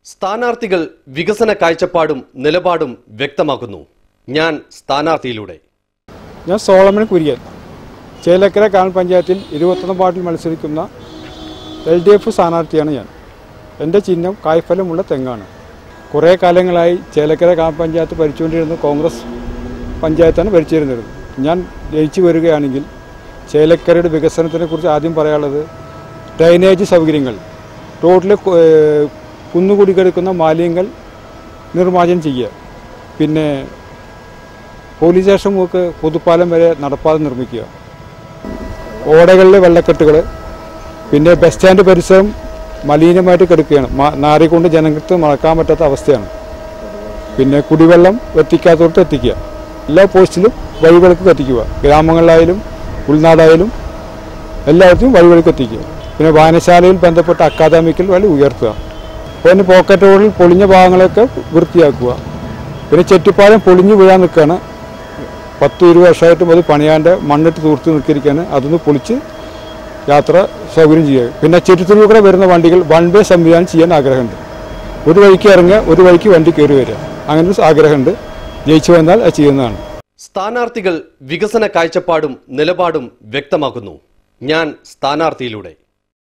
സ്ഥാനാർത്ഥികൾ വികസന കാഴ്ചപ്പാടും നിലപാടും വ്യക്തമാക്കുന്നു ഞാൻ സ്ഥാനാർത്ഥിയിലൂടെ ഞാൻ സോളമൻ കുര്യൻ ചേലക്കര ഗ്രാമപഞ്ചായത്തിൽ ഇരുപത്തൊന്ന് വാർഡിൽ മത്സരിക്കുന്ന എൽ ഡി എഫ് സ്ഥാനാർത്ഥിയാണ് ഞാൻ എൻ്റെ ചിഹ്നം കായ്ഫലമുള്ള തെങ്ങാണ് കുറേ കാലങ്ങളായി ചേലക്കര ഗ്രാമപഞ്ചായത്ത് ഭരിച്ചുകൊണ്ടിരുന്ന കോൺഗ്രസ് പഞ്ചായത്താണ് ഭരിച്ചിരുന്നത് ഞാൻ ജയിച്ചു വരികയാണെങ്കിൽ ചേലക്കരയുടെ വികസനത്തിനെ കുറിച്ച് ആദ്യം പറയാനുള്ളത് ഡ്രൈനേജ് സൗകര്യങ്ങൾ റോഡിൽ കു- ഏഹ് കുന്നുകൂടി കിടക്കുന്ന മാലിന്യങ്ങൾ നിർമ്മാർജ്ജനം ചെയ്യുക പിന്നെ പോലീസ് സ്റ്റേഷൻ മുക്ക് പൊതുപ്പാലം വരെ നടപ്പാത നിർമ്മിക്കുക ഓടകളിലെ വെള്ളക്കെട്ടുകൾ പിന്നെ ബസ് സ്റ്റാൻഡ് പരിസരം മലിനമായിട്ട് കിടക്കുകയാണ് മ- നാറിക്കൊണ്ട് ജനങ്ങൾക്ക് മറക്കാൻ പറ്റാത്ത അവസ്ഥയാണ് പിന്നെ കുടിവെള്ളം എത്തിക്കാത്തവർക്ക് എത്തിക്കുക എല്ലാ പോസ്റ്റിലും വഴിവിളക്ക് എത്തിക്കുക ഗ്രാമങ്ങളിലായാലും ഉൾനാടായാലും എല്ലായിടത്തും വഴിവിളക്ക് എത്തിക്കുക പിന്നെ വായനശാലയിൽ ബന്ധപ്പെട്ട അക്കാദമിക്കൽ വില ഉയർത്തുക പിന്നെ പോക്കറ്റ് റോഡിൽ പൊളിഞ്ഞ ഭാഗങ്ങളൊക്കെ വൃത്തിയാക്കുക പിന്നെ ചെട്ടിപ്പാലം പൊളിഞ്ഞു വീഴാൻ നിൽക്കുകയാണ് പത്ത് ഇരുപത് വർഷമായിട്ടും അത് പണിയാണ്ട് മണ്ണിട്ട് തൂർത്ത് നിൽക്കിയിരിക്കുകയാണ് അതൊന്ന് പൊളിച്ച് യാത്ര സൗകര്യം ചെയ്യുക പിന്നെ ചെറുത്തുനിൽ കൂടെ വരുന്ന വണ്ടികൾ വൺ വേ സംവിധാനം ചെയ്യാൻ ആഗ്രഹമുണ്ട് ഒരു വഴിക്ക് ഇറങ്ങുക ഒരു വഴിക്ക് വണ്ടി കയറി വരിക അങ്ങനെ ഒരു ആഗ്രഹമുണ്ട് ജയിച്ചു വന്നാൽ അത് ചെയ്യുന്നതാണ് സ്ഥാനാർത്ഥികൾ വികസന കാഴ്ചപ്പാടും നിലപാടും വ്യക്തമാക്കുന്നു ഞാൻ സ്ഥാനാർത്ഥിയിലൂടെ